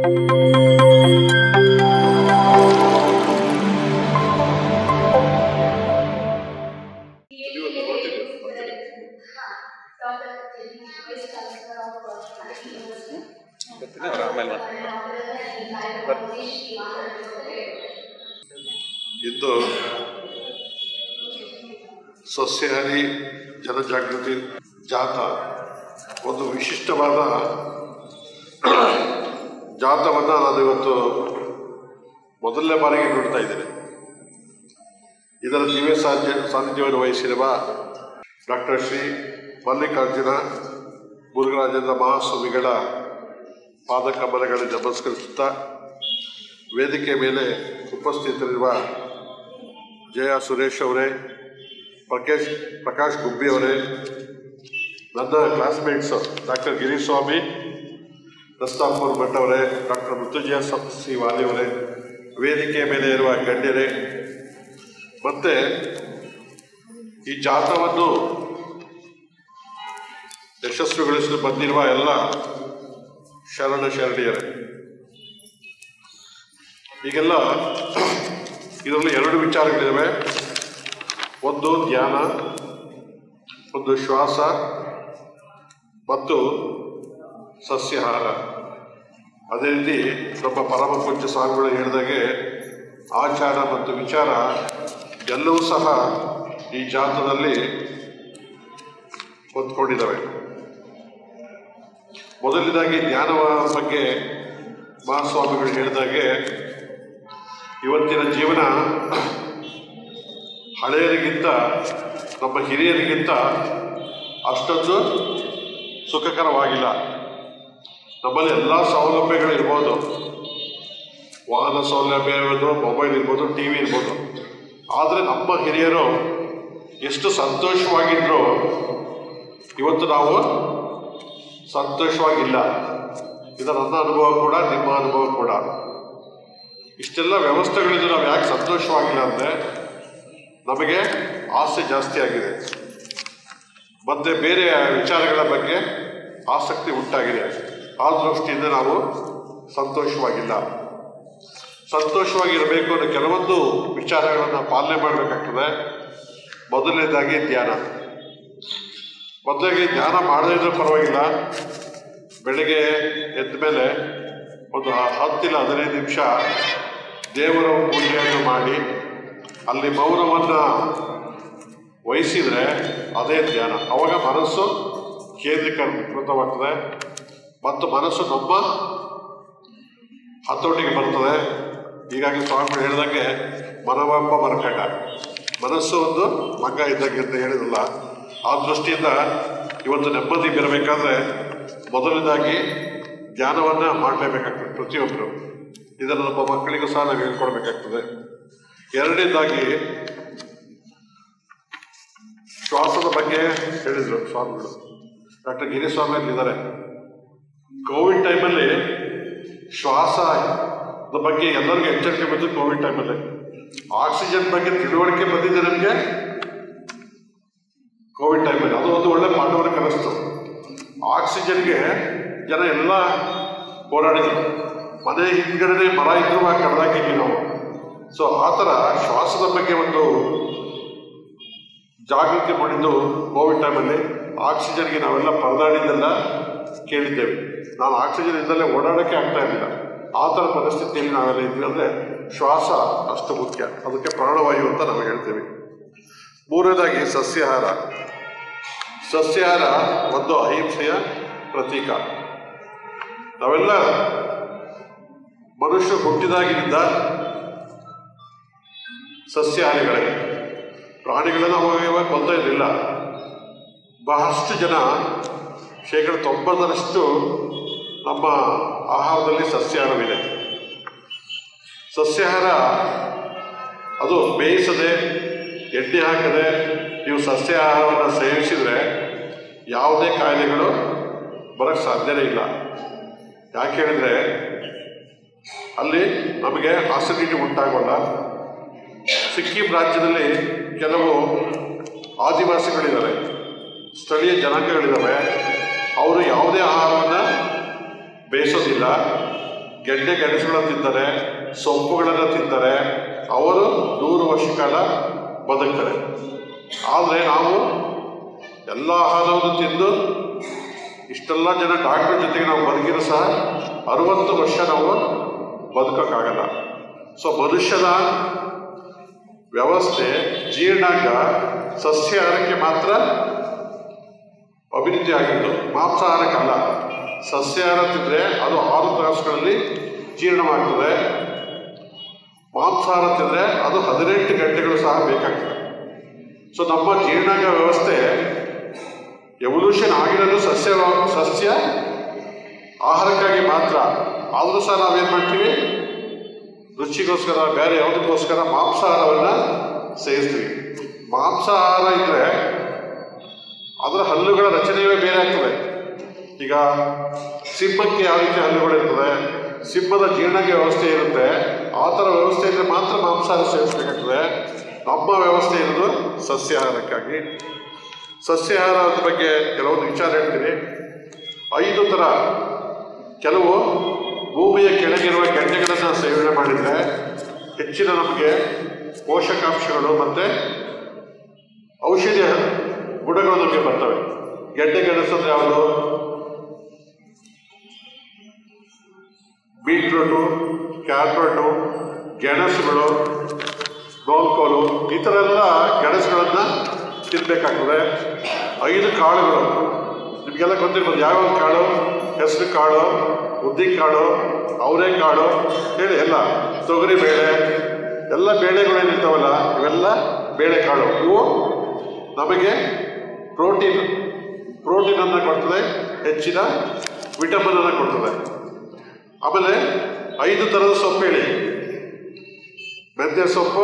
ಬರ್ತೀನಿ ಅವ್ರು ಆಮೇಲೆ ಮಾಡ್ತೀನಿ ಇಂದು ಸಸ್ಯಹಾರಿ ಜನಜಾಗೃತಿ ಜಾಥಾ ಒಂದು ವಿಶಿಷ್ಟವಾದ ಜಾಥವನ್ನು ನಾನು ಇವತ್ತು ಮೊದಲನೇ ಬಾರಿಗೆ ನೋಡ್ತಾ ಇದ್ದೇನೆ ಇದರ ದಿವ್ಯ ಸಾಧ್ಯ ಸಾನ್ನಿಧ್ಯವನ್ನು ವಹಿಸಿರುವ ಡಾಕ್ಟರ್ ಶ್ರೀ ಮಲ್ಲಿಕಾರ್ಜುನ ಮುರುಘರಾಜೇಂದ್ರ ಮಹಾಸ್ವಾಮಿಗಳ ಪಾದಕಮಲಗಳಿಗೆ ನಮಸ್ಕರಿಸುತ್ತಾ ವೇದಿಕೆ ಮೇಲೆ ಉಪಸ್ಥಿತರಿರುವ ಜಯ ಸುರೇಶ್ ಅವರೇ ಪ್ರಕಾಶ್ ಪ್ರಕಾಶ್ ಗುಬ್ಬಿ ಅವರೇ ನನ್ನ ಕ್ಲಾಸ್ಮೇಟ್ಸು ಡಾಕ್ಟರ್ ಗಿರಿಸ್ವಾಮಿ ದಸ್ತಾಪುರ್ ಭಟ್ ಅವರೇ ಡಾಕ್ಟರ್ ಮೃತ್ಯುಂಜಯ ಸ- ಸಿ ವಾಲಿ ಅವರೇ ವೇದಿಕೆ ಮೇಲೆ ಇರುವ ಗಣ್ಯರೇ ಮತ್ತು ಈ ಜಾಥಾವನ್ನು ಯಶಸ್ವಿಗೊಳಿಸಲು ಬಂದಿರುವ ಎಲ್ಲ ಶರಣ ಶರಣೀಯರೇ ಈಗೆಲ್ಲ ಇದರಲ್ಲಿ ಎರಡು ವಿಚಾರಗಳಿವೆ ಒಂದು ಧ್ಯಾನ ಒಂದು ಶ್ವಾಸ ಮತ್ತು ಸಸ್ಯಾಹಾರ ಅದೇ ರೀತಿ ನಮ್ಮ ಪರಮ ಪೂಜ್ಯ ಸ್ವಾಮಿಗಳು ಹೇಳಿದಾಗೆ ಆಚಾರ ಮತ್ತು ವಿಚಾರ ಎಲ್ಲವೂ ಸಹ ಈ ಜಾತದಲ್ಲಿ ಹೊಂದ್ಕೊಂಡಿದ್ದಾವೆ ಮೊದಲನೇದಾಗಿ ಧ್ಯಾನವ ಬಗ್ಗೆ ಮಹಾಸ್ವಾಮಿಗಳು ಹೇಳಿದಾಗೆ ಇವತ್ತಿನ ಜೀವನ ಹಳೆಯರಿಗಿಂತ ನಮ್ಮ ಹಿರಿಯರಿಗಿಂತ ಅಷ್ಟೊಂದು ಸುಖಕರವಾಗಿಲ್ಲ ನಮ್ಮಲ್ಲಿ ಎಲ್ಲ ಸೌಲಭ್ಯಗಳು ಇರ್ಬೋದು ವಾಹನ ಸೌಲಭ್ಯ ಇರ್ಬೋದು ಮೊಬೈಲ್ ಇರ್ಬೋದು ಟಿ ವಿ ಇರ್ಬೋದು ಆದರೆ ನಮ್ಮ ಹಿರಿಯರು ಎಷ್ಟು ಸಂತೋಷವಾಗಿದ್ದರೂ ಇವತ್ತು ನಾವು ಸಂತೋಷವಾಗಿಲ್ಲ ಇದು ನನ್ನ ಅನುಭವ ಕೂಡ ನಿಮ್ಮ ಅನುಭವ ಕೂಡ ಇಷ್ಟೆಲ್ಲ ವ್ಯವಸ್ಥೆಗಳಿದ್ದು ನಾವು ಯಾಕೆ ಸಂತೋಷವಾಗಿಲ್ಲ ಅಂದರೆ ನಮಗೆ ಆಸೆ ಜಾಸ್ತಿ ಆಗಿದೆ ಮತ್ತು ಬೇರೆ ವಿಚಾರಗಳ ಬಗ್ಗೆ ಆಸಕ್ತಿ ಉಂಟಾಗಿದೆ ಆ ದೃಷ್ಟಿಯಿಂದ ನಾವು ಸಂತೋಷವಾಗಿಲ್ಲ ಸಂತೋಷವಾಗಿರಬೇಕು ಅನ್ನೋ ಕೆಲವೊಂದು ವಿಚಾರಗಳನ್ನು ಪಾಲನೆ ಮಾಡಬೇಕಾಗ್ತದೆ ಮೊದಲನೇದಾಗಿ ಧ್ಯಾನ ಮೊದಲಾಗಿ ಧ್ಯಾನ ಮಾಡದೇ ಇದ್ರೂ ಪರವಾಗಿಲ್ಲ ಬೆಳಿಗ್ಗೆ ಎದ್ದ ಮೇಲೆ ಒಂದು ಹತ್ತಿಲ್ಲ ಹದಿನೈದು ನಿಮಿಷ ದೇವರ ಪೂಜೆಯನ್ನು ಮಾಡಿ ಅಲ್ಲಿ ಮೌನವನ್ನು ವಹಿಸಿದರೆ ಅದೇ ಧ್ಯಾನ ಅವಾಗ ಮನಸ್ಸು ಕೇಂದ್ರೀಕೃತವಾಗ್ತದೆ ಮತ್ತು ಮನಸ್ಸು ನಮ್ಮ ಹತೋಟಿಗೆ ಬರ್ತದೆ ಹೀಗಾಗಿ ಸ್ವಾಮಿ ಹೇಳಿದಂಗೆ ಮನವೆಂಬ ಮರಕಂಡ ಮನಸ್ಸು ಒಂದು ಮಗ್ಗ ಇದ್ದಂಗೆ ಅಂತ ಹೇಳಿದಲ್ಲ ಆ ದೃಷ್ಟಿಯಿಂದ ಇವತ್ತು ನೆಮ್ಮದಿ ಬರಬೇಕಾದ್ರೆ ಮೊದಲನೇದಾಗಿ ಧ್ಯಾನವನ್ನು ಮಾಡಲೇಬೇಕಾಗ್ತದೆ ಪ್ರತಿಯೊಬ್ಬರು ಇದನ್ನು ನಮ್ಮ ಮಕ್ಕಳಿಗೂ ಸಹ ನಾವು ಹೇಳ್ಕೊಡ್ಬೇಕಾಗ್ತದೆ ಎರಡನೇದಾಗಿ ಶ್ವಾಸದ ಬಗ್ಗೆ ಹೇಳಿದರು ಸ್ವಾಮಿಗಳು ಡಾಕ್ಟರ್ ಗಿರಿಸ್ವಾಮಿ ಅಲ್ಲಿ ಇದ್ದಾರೆ ಕೋವಿಡ್ ಟೈಮಲ್ಲಿ ಶ್ವಾಸ ಬಗ್ಗೆ ಎಲ್ಲರಿಗೂ ಎಚ್ಚರಿಕೆ ಬಂದು ಕೋವಿಡ್ ಟೈಮಲ್ಲಿ ಆಕ್ಸಿಜನ್ ಬಗ್ಗೆ ತಿಳುವಳಿಕೆ ಬಂದಿದೆ ನಮಗೆ ಕೋವಿಡ್ ಟೈಮಲ್ಲಿ ಅದು ಒಂದು ಒಳ್ಳೆ ಪಾಠವನ್ನು ಕಲಿಸ್ತು ಆಕ್ಸಿಜನ್ಗೆ ಜನ ಎಲ್ಲ ಓಡಾಡಿದ್ರು ಮನೆ ಹಿಂದ್ಗಡೆ ಮರ ಇದ್ರು ಕಡ್ದಾಕಿದ್ವಿ ನಾವು ಸೊ ಆ ಥರ ಶ್ವಾಸದ ಬಗ್ಗೆ ಒಂದು ಜಾಗೃತಿ ಮಾಡಿದ್ದು ಕೋವಿಡ್ ಟೈಮಲ್ಲಿ ಆಕ್ಸಿಜನ್ಗೆ ನಾವೆಲ್ಲ ಪರದಾಡಿದ್ದೆಲ್ಲ ಕೇಳಿದ್ದೇವೆ ನಾವು ಆಕ್ಸಿಜನ್ ಇದ್ದಲ್ಲೇ ಓಡಾಡೋಕ್ಕೆ ಆಗ್ತಾ ಇರಲಿಲ್ಲ ಆ ಥರ ಪರಿಸ್ಥಿತಿಯಲ್ಲಿ ನಾವೆಲ್ಲ ಇದ್ವಿ ಅಂದರೆ ಶ್ವಾಸ ಅಷ್ಟು ಮುಖ್ಯ ಅದಕ್ಕೆ ಪ್ರಾಣವಾಯು ಅಂತ ನಾವು ಹೇಳ್ತೇವೆ ಮೂರನೇದಾಗಿ ಸಸ್ಯಾಹಾರ ಸಸ್ಯಾಹಾರ ಒಂದು ಅಹಿಂಸೆಯ ಪ್ರತೀಕ ನಾವೆಲ್ಲ ಮನುಷ್ಯ ಹುಟ್ಟಿದಾಗಿನಿಂದ ಸಸ್ಯಾಹಾರಿಗಳೇ ಪ್ರಾಣಿಗಳನ್ನು ಅವಾಗ ಇವಾಗ ಕೊಲ್ತಾ ಇರಲಿಲ್ಲ ಬಹಳಷ್ಟು ಜನ ಶೇಕಡ ತೊಂಬತ್ತರಷ್ಟು ನಮ್ಮ ಆಹಾರದಲ್ಲಿ ಸಸ್ಯಾಹಾರವಿದೆ ಸಸ್ಯಾಹಾರ ಅದು ಬೇಯಿಸದೆ ಎಣ್ಣೆ ಹಾಕದೆ ನೀವು ಸಸ್ಯಾಹಾರವನ್ನು ಸೇವಿಸಿದರೆ ಯಾವುದೇ ಕಾಯಿಲೆಗಳು ಬರೋಕ್ಕೆ ಸಾಧ್ಯನೇ ಇಲ್ಲ ಯಾಕೆ ಹೇಳಿದರೆ ಅಲ್ಲಿ ನಮಗೆ ಆಸಿಡಿಟಿ ಉಂಟಾಗೋಲ್ಲ ಸಿಕ್ಕಿಂ ರಾಜ್ಯದಲ್ಲಿ ಕೆಲವು ಆದಿವಾಸಿಗಳಿದ್ದಾರೆ ಸ್ಥಳೀಯ ಜನಾಂಗಗಳಿದ್ದಾವೆ ಅವರು ಯಾವುದೇ ಆಹಾರವನ್ನು ಬೇಯಿಸೋದಿಲ್ಲ ಗೆಡ್ಡೆ ಗೆಣಸುಗಳನ್ನು ತಿಂತಾರೆ ಸೊಪ್ಪುಗಳನ್ನು ತಿಂತಾರೆ ಅವರು ನೂರು ವರ್ಷ ಕಾಲ ಬದುಕ್ತಾರೆ ಆದರೆ ನಾವು ಎಲ್ಲ ಆಹಾರವನ್ನು ತಿಂದು ಇಷ್ಟೆಲ್ಲ ಜನ ಡಾಕ್ಟರ್ ಜೊತೆಗೆ ನಾವು ಬದುಕಿರೋ ಸಹ ಅರವತ್ತು ವರ್ಷ ನಾವು ಬದುಕೋಕ್ಕಾಗಲ್ಲ ಸೊ ಮನುಷ್ಯನ ವ್ಯವಸ್ಥೆ ಜೀರ್ಣಾಂಗ ಸಸ್ಯಾಹಾರಕ್ಕೆ ಮಾತ್ರ ಅಭಿವೃದ್ಧಿ ಆಗಿದ್ದು ಮಾಂಸಾಹಾರಕ್ಕಲ್ಲ ಸಸ್ಯಾಹಾರ ತಿಂದರೆ ಅದು ಆರು ತಾಸುಗಳಲ್ಲಿ ಜೀರ್ಣವಾಗ್ತದೆ ಮಾಂಸಾಹಾರ ತಿಂದರೆ ಅದು ಹದಿನೆಂಟು ಗಂಟೆಗಳು ಸಹ ಬೇಕಾಗ್ತದೆ ಸೊ ನಮ್ಮ ಜೀರ್ಣಾಂಗ ವ್ಯವಸ್ಥೆ ಎವಲ್ಯೂಷನ್ ಆಗಿರೋದು ಸಸ್ಯ ಸಸ್ಯ ಆಹಾರಕ್ಕಾಗಿ ಮಾತ್ರ ಆದರೂ ಸಹ ನಾವೇನು ಮಾಡ್ತೀವಿ ರುಚಿಗೋಸ್ಕರ ಬೇರೆ ಯಾವುದಕ್ಕೋಸ್ಕರ ಮಾಂಸಾಹಾರವನ್ನು ಸೇರಿಸ್ತೀವಿ ಮಾಂಸಾಹಾರ ಇದ್ದರೆ ಅದರ ಹಲ್ಲುಗಳ ರಚನೆಯೇ ಬೇರೆ ಆಗ್ತದೆ ಈಗ ಸಿಂಹಕ್ಕೆ ಯಾವ ರೀತಿ ಹಲ್ಲುಗಳು ಇರ್ತದೆ ಸಿಂಹದ ಜೀರ್ಣಾಂಗ ವ್ಯವಸ್ಥೆ ಇರುತ್ತೆ ಆ ಥರ ವ್ಯವಸ್ಥೆ ಇದ್ದರೆ ಮಾತ್ರ ಮಾಂಸಾಹಾರ ಸೇವಿಸಬೇಕಾಗ್ತದೆ ನಮ್ಮ ವ್ಯವಸ್ಥೆ ಇರೋದು ಸಸ್ಯಾಹಾರಕ್ಕಾಗಿ ಸಸ್ಯಾಹಾರದ ಬಗ್ಗೆ ಕೆಲವೊಂದು ವಿಚಾರ ಹೇಳ್ತೀನಿ ಐದು ಥರ ಕೆಲವು ಭೂಮಿಯ ಕೆಳಗಿರುವ ಗೆಡ್ಡೆಗಳನ್ನು ಸೇವನೆ ಮಾಡಿದರೆ ಹೆಚ್ಚಿನ ನಮಗೆ ಪೋಷಕಾಂಶಗಳು ಮತ್ತು ಔಷಧಿಯ ಗುಣಗಳು ನಮಗೆ ಬರ್ತವೆ ಗೆಡ್ಡೆ ಗೆಣಸು ಅಂದ್ರೆ ಯಾವುದು ಬೀಟ್ರೂಟು ಕ್ಯಾರೆಟು ಗೆಣಸುಗಳು ಗೋಲ್ಕೋಲು ಈ ಥರ ಎಲ್ಲ ಗೆಣಸುಗಳನ್ನು ತಿನ್ನಬೇಕಾಗ್ತದೆ ಐದು ಕಾಳುಗಳು ನಿಮಗೆಲ್ಲ ಗೊತ್ತಿರ್ಬೋದು ಯಾವ್ಯಾವ ಕಾಳು ಹೆಸರು ಕಾಳು ಉದ್ದಿನ ಕಾಳು ಅವರೆಕಾಳು ಹೇಳಿ ಎಲ್ಲ ತೊಗರಿ ಬೇಳೆ ಎಲ್ಲ ಬೇಳೆಗಳು ಏನಿರ್ತಾವಲ್ಲ ಇವೆಲ್ಲ ಬೇಳೆಕಾಳು ಇವು ನಮಗೆ ಪ್ರೋಟೀನ್ ಪ್ರೋಟೀನನ್ನು ಕೊಡ್ತದೆ ಹೆಚ್ಚಿನ ವಿಟಮಿನ್ ಅನ್ನು ಕೊಡ್ತದೆ ಆಮೇಲೆ ಐದು ಥರದ ಸೊಪ್ಪು ಹೇಳಿ ಮೆಂತ್ಯ ಸೊಪ್ಪು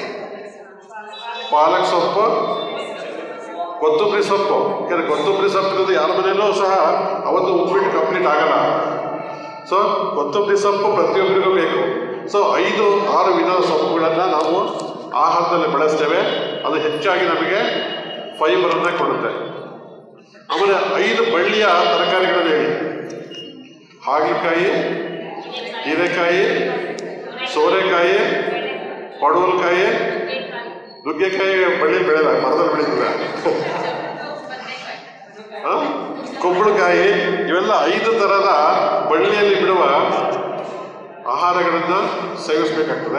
ಪಾಲಕ್ ಸೊಪ್ಪು ಕೊತ್ತಂಬರಿ ಸೊಪ್ಪು ಯಾಕಂದ್ರೆ ಕೊತ್ತಂಬರಿ ಸೊಪ್ಪು ಇರೋದು ಯಾರ ಮನೆಯಲ್ಲೂ ಸಹ ಅವತ್ತು ಉಪ್ಪಿಟ್ಟು ಕಂಪ್ಲೀಟ್ ಆಗಲ್ಲ ಸೊ ಕೊತ್ತಂಬರಿ ಸೊಪ್ಪು ಪ್ರತಿಯೊಬ್ಬರಿಗೂ ಬೇಕು ಸೊ ಐದು ಆರು ವಿಧದ ಸೊಪ್ಪುಗಳನ್ನು ನಾವು ಆಹಾರದಲ್ಲಿ ಬಳಸ್ತೇವೆ ಅದು ಹೆಚ್ಚಾಗಿ ನಮಗೆ ಫೈಬರನ್ನು ಕೊಡುತ್ತೆ ಆಮೇಲೆ ಐದು ಬಳ್ಳಿಯ ತರಕಾರಿಗಳನ್ನು ಹೇಳಿ ಹಾಗಲಕಾಯಿ ಹೀರೆಕಾಯಿ ಸೋರೆಕಾಯಿ ಪಡವಲಕಾಯಿ ನುಗ್ಗೆಕಾಯಿ ಬಳ್ಳಿ ಬೆಳೆದ ಮರದಲ್ಲಿ ಬೆಳೀತದೆ ಆ? ಕುಂಬಳಕಾಯಿ ಇವೆಲ್ಲ ಐದು ಥರದ ಬಳ್ಳಿಯಲ್ಲಿ ಬಿಡುವ ಆಹಾರಗಳನ್ನು ಸೇವಿಸಬೇಕಾಗ್ತದೆ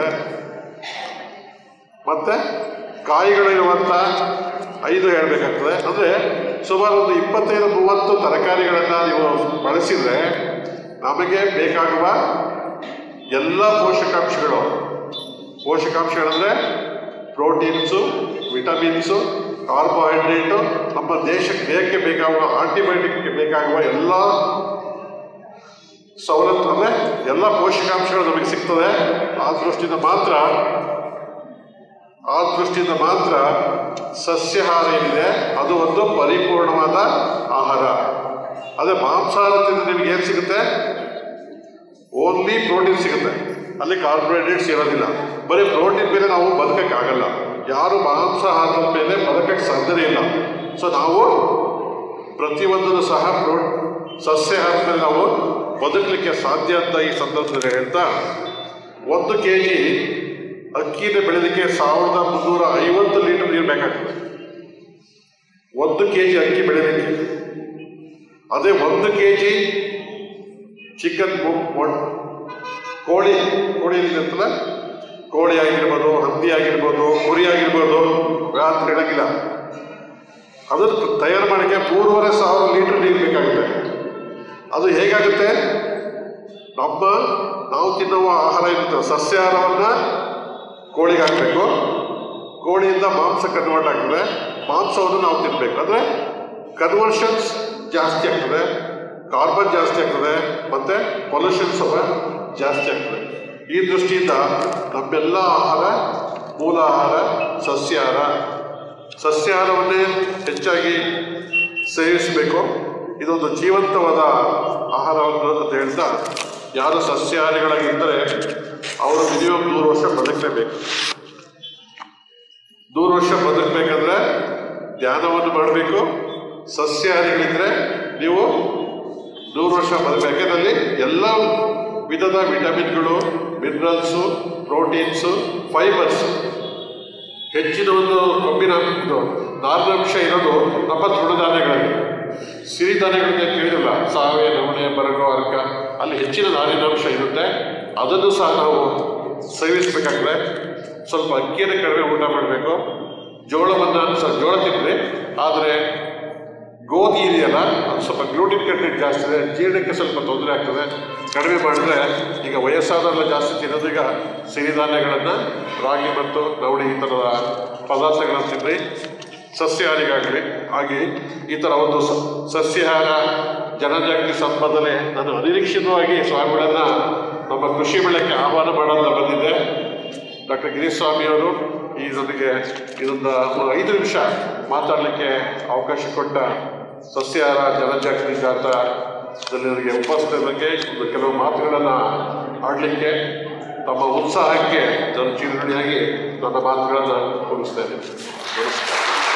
ಮತ್ತೆ ಕಾಯಿಗಳಿರುವಂಥ ಐದು ಹೇಳಬೇಕಾಗ್ತದೆ ಅಂದರೆ ಸುಮಾರು ಒಂದು ಇಪ್ಪತ್ತೈದು ಮೂವತ್ತು ತರಕಾರಿಗಳನ್ನು ನೀವು ಬಳಸಿದರೆ ನಮಗೆ ಬೇಕಾಗುವ ಎಲ್ಲ ಪೋಷಕಾಂಶಗಳು ಪೋಷಕಾಂಶಗಳಂದರೆ ಪ್ರೋಟೀನ್ಸು ವಿಟಮಿನ್ಸು ಕಾರ್ಬೋಹೈಡ್ರೇಟು ನಮ್ಮ ದೇಶಕ್ಕೆ ದೇಹಕ್ಕೆ ಬೇಕಾಗುವ ಆಂಟಿಬಯೋಟಿಕ್ಗೆ ಬೇಕಾಗುವ ಎಲ್ಲ ಸವಲತ್ತು ಅಂದರೆ ಎಲ್ಲ ಪೋಷಕಾಂಶಗಳು ನಮಗೆ ಸಿಗ್ತದೆ ಆ ದೃಷ್ಟಿಯಿಂದ ಮಾತ್ರ ಆ ದೃಷ್ಟಿಯಿಂದ ಮಾತ್ರ ಸಸ್ಯಾಹಾರ ಏನಿದೆ ಅದು ಒಂದು ಪರಿಪೂರ್ಣವಾದ ಆಹಾರ ಅದೇ ಮಾಂಸಾಹಾರ ತಿಂದ್ರೆ ನಿಮಗೆ ಏನು ಸಿಗುತ್ತೆ ಓನ್ಲಿ ಪ್ರೋಟೀನ್ ಸಿಗುತ್ತೆ ಅಲ್ಲಿ ಕಾರ್ಬೋಹೈಡ್ರೇಟ್ಸ್ ಇರೋದಿಲ್ಲ ಬರೀ ಪ್ರೋಟೀನ್ ಮೇಲೆ ನಾವು ಬದುಕಕ್ಕಾಗಲ್ಲ ಯಾರು ಮಾಂಸಾಹಾರದ ಮೇಲೆ ಬದುಕಕ್ಕೆ ಸಾಧ್ಯನೇ ಇಲ್ಲ ಸೊ ನಾವು ಪ್ರತಿಯೊಂದನ್ನು ಸಹ ಪ್ರೋ ಸಸ್ಯಾಹಾರದ ಮೇಲೆ ನಾವು ಬದುಕಲಿಕ್ಕೆ ಸಾಧ್ಯ ಅಂತ ಈ ಸಂದರ್ಭದಲ್ಲಿ ಹೇಳ್ತಾ ಒಂದು ಕೆ ಜಿ ಅಕ್ಕಿನ ಬೆಳೆದಕ್ಕೆ ಸಾವಿರದ ಮುನ್ನೂರ ಐವತ್ತು ಲೀಟರ್ ನೀರು ಬೇಕಾಗ್ತದೆ ಒಂದು ಕೆ ಜಿ ಅಕ್ಕಿ ಬೆಳೆದಕ್ಕೆ ಅದೇ ಒಂದು ಕೆ ಜಿ ಚಿಕನ್ ಕೋಳಿ ಕೋಳಿ ಏನಿರುತ್ತಲ್ಲ ಕೋಳಿ ಆಗಿರ್ಬೋದು ಹಂದಿ ಆಗಿರ್ಬೋದು ಕುರಿ ಆಗಿರ್ಬೋದು ವ್ಯಾತ್ ಹೇಳಂಗಿಲ್ಲ ಅದನ್ನು ತಯಾರು ಮಾಡೋಕ್ಕೆ ಮೂರುವರೆ ಸಾವಿರ ಲೀಟರ್ ನೀರು ಬೇಕಾಗುತ್ತೆ ಅದು ಹೇಗಾಗುತ್ತೆ ನಮ್ಮ ನಾವು ತಿನ್ನುವ ಆಹಾರ ಇರುತ್ತೆ ಸಸ್ಯಾಹಾರವನ್ನು ಕೋಳಿಗೆ ಹಾಕಬೇಕು ಕೋಳಿಯಿಂದ ಮಾಂಸ ಕನ್ವರ್ಟ್ ಆಗ್ತದೆ ಮಾಂಸವನ್ನು ನಾವು ತಿನ್ನಬೇಕು ಅಂದರೆ ಕನ್ವರ್ಷನ್ಸ್ ಜಾಸ್ತಿ ಆಗ್ತದೆ ಕಾರ್ಬನ್ ಜಾಸ್ತಿ ಆಗ್ತದೆ ಮತ್ತು ಪೊಲ್ಯೂಷನ್ ಸಹ ಜಾಸ್ತಿ ಆಗ್ತದೆ ಈ ದೃಷ್ಟಿಯಿಂದ ನಮ್ಮೆಲ್ಲ ಆಹಾರ ಮೂಲ ಆಹಾರ ಸಸ್ಯಾಹಾರ ಸಸ್ಯಾಹಾರವನ್ನೇ ಹೆಚ್ಚಾಗಿ ಸೇವಿಸಬೇಕು ಇದೊಂದು ಜೀವಂತವಾದ ಆಹಾರವನ್ನು ಅಂತ ಹೇಳ್ತಾ ಯಾರು ಸಸ್ಯಾಹಾರಿಗಳಾಗಿದ್ದರೆ ಅವರು ಮಿನಿಮಮ್ ನೂರು ವರ್ಷ ಬದುಕಲೇಬೇಕು ನೂರು ವರ್ಷ ಬದುಕಬೇಕಂದ್ರೆ ಧ್ಯಾನವನ್ನು ಮಾಡಬೇಕು ಸಸ್ಯಾಹಾರಿಗಳಿದ್ರೆ ನೀವು ನೂರು ವರ್ಷ ಬದುಕಬೇಕು ಯಾಕಂದ್ರೆ ಎಲ್ಲ ವಿಧದ ವಿಟಮಿನ್ಗಳು ಮಿನರಲ್ಸು ಪ್ರೋಟೀನ್ಸು ಫೈಬರ್ಸ್ ಹೆಚ್ಚಿನ ಒಂದು ಕೊಬ್ಬಿನ ಇದು ನಾರಿನಾಂಶ ಇರೋದು ನಮ್ಮ ತೃಣಧಾನ್ಯಗಳಲ್ಲಿ ಸಿರಿಧಾನ್ಯಗಳನ್ನ ಕೇಳಿರಲ್ಲ ಸಾವೆ ನವಣೆ ಬರಗು ಅರ್ಕ ಅಲ್ಲಿ ಹೆಚ್ಚಿನ ನಾರಿನಾಂಶ ಇರುತ್ತೆ ಅದನ್ನು ಸಹ ನಾವು ಸೇವಿಸಬೇಕಾದ್ರೆ ಸ್ವಲ್ಪ ಅಕ್ಕಿಯನ್ನು ಕಡಿಮೆ ಊಟ ಮಾಡಬೇಕು ಜೋಳವನ್ನು ಸಹ ಜೋಳ ತಿಂದರೆ ಆದರೆ ಗೋಧಿ ಇದೆಯಲ್ಲ ಅದು ಸ್ವಲ್ಪ ಗ್ಲೂಟಿನ್ ಕಂಟೆಂಟ್ ಜಾಸ್ತಿ ಇದೆ ಜೀರ್ಣಕ್ಕೆ ಸ್ವಲ್ಪ ತೊಂದರೆ ಆಗ್ತದೆ ಕಡಿಮೆ ಮಾಡಿದ್ರೆ ಈಗ ವಯಸ್ಸಾದವರೆಲ್ಲ ಜಾಸ್ತಿ ತಿನ್ನೋದು ಈಗ ಸಿರಿಧಾನ್ಯಗಳನ್ನು ರಾಗಿ ಮತ್ತು ನವಣೆ ಈ ಥರದ ಪದಾರ್ಥಗಳನ್ನು ತಿನ್ನಿ ಸಸ್ಯಾಹಾರಿಗಾಗಲಿ ಹಾಗೆ ಈ ಥರ ಒಂದು ಸ- ಸಸ್ಯಾಹಾರ ಜನಜಾಗೃತಿ ಸಂಪದನೆ ನಾನು ಅನಿರೀಕ್ಷಿತವಾಗಿ ಸ್ವಾಮಿಗಳನ್ನು ನಮ್ಮ ಕೃಷಿ ಬೆಳೆಗೆ ಆಹ್ವಾನ ಮಾಡೋಂತ ಬಂದಿದ್ದೆ ಡಾಕ್ಟರ್ ಗಿರಿಸ್ವಾಮಿಯವರು ಈ ನನಗೆ ಇದೊಂದು ಒಂದು ಐದು ನಿಮಿಷ ಮಾತಾಡಲಿಕ್ಕೆ ಅವಕಾಶ ಕೊಟ್ಟ ಸಸ್ಯಾಹಾರ ಜನಜಾಗೃತಿ ಜಾಥಾದಲ್ಲಿ ನನಗೆ ಉಪಸ್ಥಿತಕ್ಕೆ ಒಂದು ಕೆಲವು ಮಾತುಗಳನ್ನು ಆಡಲಿಕ್ಕೆ ತಮ್ಮ ಉತ್ಸಾಹಕ್ಕೆ ನಾನು ಚಿರುಣಿಯಾಗಿ ನನ್ನ ಮಾತುಗಳನ್ನು ಮುಗಿಸ್ತೇನೆ ನಮಸ್ಕಾರ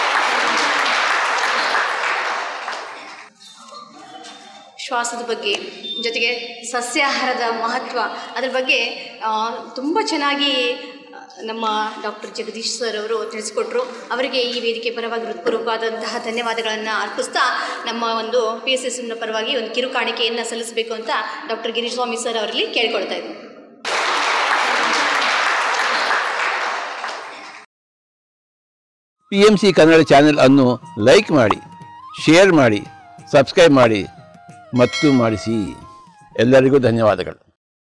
ಶ್ವಾಸದ ಬಗ್ಗೆ ಜೊತೆಗೆ ಸಸ್ಯಾಹಾರದ ಮಹತ್ವ ಅದ್ರ ಬಗ್ಗೆ ತುಂಬ ಚೆನ್ನಾಗಿ ಆ, ನಮ್ಮ ಡಾಕ್ಟರ್ ಜಗದೀಶ್ ಸರ್ ಅವರು ತಿಳಿಸ್ಕೊಟ್ರು ಅವರಿಗೆ ಈ ವೇದಿಕೆ ಪರವಾಗಿ ಹೃತ್ಪೂರ್ವಕವಾದಂತಹ ಧನ್ಯವಾದಗಳನ್ನು ಅರ್ಪಿಸ್ತಾ ನಮ್ಮ ಒಂದು ಪಿ ಎಸ್ ಎಸ್ ಪರವಾಗಿ ಒಂದು ಕಿರು ಕಾಣಿಕೆಯನ್ನು ಸಲ್ಲಿಸಬೇಕು ಅಂತ ಡಾಕ್ಟರ್ ಗಿರಿಸ್ವಾಮಿ ಸರ್ ಅವರಲ್ಲಿ ಕೇಳ್ಕೊಳ್ತಾ ಇದ್ದೀನಿ P M C Kannada channel ಅನ್ನು ಲೈಕ್ ಮಾಡಿ ಶೇರ್ ಮಾಡಿ ಸಬ್ಸ್ಕ್ರೈಬ್ ಮಾಡಿ ಮತ್ತು ಮಾಡಿಸಿ ಎಲ್ಲರಿಗೂ ಧನ್ಯವಾದಗಳು